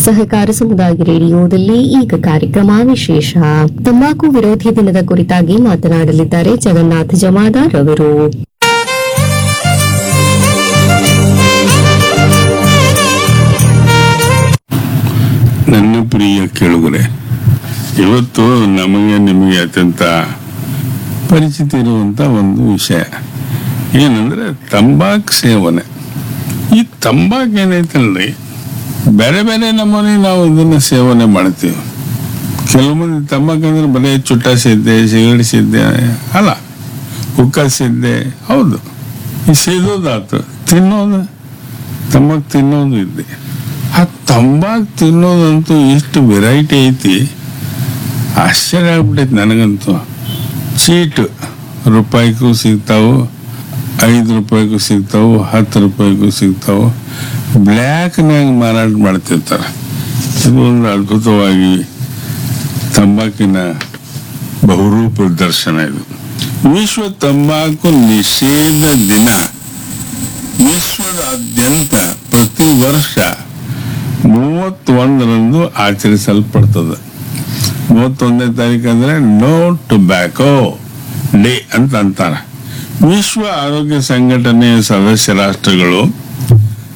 ಸಹಕಾರ ಸಮುದಾಯ ರೇಡಿಯೋದಲ್ಲಿ ಈಗ ಕಾರ್ಯಕ್ರಮ ವಿಶೇಷ ತಂಬಾಕು ವಿರೋಧಿ ದಿನದ ಕುರಿತಾಗಿ ಮಾತನಾಡಲಿದ್ದಾರೆ ಜಗನ್ನಾಥ ಜಮಾದಾರ್ ಅವರು ನನ್ನ ಪ್ರಿಯ ಕೇಳುಗರೆ ಇವತ್ತು ನಮಗೆ ನಿಮಗೆ ಅತ್ಯಂತ ಪರಿಚಿತ ಇರುವಂತ ಒಂದು ವಿಷಯ ಏನಂದ್ರೆ ತಂಬಾಕು ಸೇವನೆ ಈ ತಂಬಾಕು ಏನೈತಲ್ರಿ ಬೇರೆ ಬೇರೆ ನಮೂನೆ ನಾವು ಇದನ್ನ ಸೇವನೆ ಮಾಡ್ತೀವಿ ಕೆಲವು ಮಂದಿ ತಂಬಾಕು ಅಂದ್ರೆ ಬರೀ ಚುಟ್ಟ ಸಿದ್ದೆ ಸಿಗಡಿ ಸಿದ್ದೆ ಅಲ್ಲ ಹುಕ್ಕ ಸಿದ್ದೆ ಹೌದು ಈ ಸೇದೋದಾತು ತಿನ್ನೋದು ತಂಬಾಕು ತಿನ್ನೋದು ಇದೆ ಆ ತಂಬಾಕು ತಿನ್ನೋದಂತೂ ಎಷ್ಟು ವೆರೈಟಿ ಐತಿ ಆಶ್ಚರ್ಯ ಆಗ್ಬಿಟ್ಟೈತಿ ನನಗಂತೂ ಚೀಟ್ ರೂಪಾಯಿಗೂ ಸಿಗ್ತಾವು ಐದು ರೂಪಾಯಿಗೂ ಸಿಗ್ತಾವು ಹತ್ತು ರೂಪಾಯಿಗೂ ಸಿಗ್ತಾವು ಬ್ಲ್ಯಾಕ್ನ್ಯಾಗ ಮಾರಾಟ ಮಾಡ್ತಿರ್ತಾರೆ ಇದು ಒಂದು ಅದ್ಭುತವಾಗಿ ತಂಬಾಕಿನ ಬಹುರೂಪ ದರ್ಶನ ಇದು ವಿಶ್ವ ತಂಬಾಕು ನಿಷೇಧ ದಿನ ವಿಶ್ವದಾದ್ಯಂತ ಪ್ರತಿ ವರ್ಷ ಮೂವತ್ತೊಂದರಂದು ಆಚರಿಸಲ್ಪಡ್ತದೆ ಮೂವತ್ತೊಂದನೇ ತಾರೀಕು ಅಂದ್ರೆ ನೋ ಟೊಬ್ಯಾಕೋ ಡೇ ಅಂತ ಅಂತಾರೆ ವಿಶ್ವ ಆರೋಗ್ಯ ಸಂಘಟನೆಯ ಸದಸ್ಯ ರಾಷ್ಟ್ರಗಳು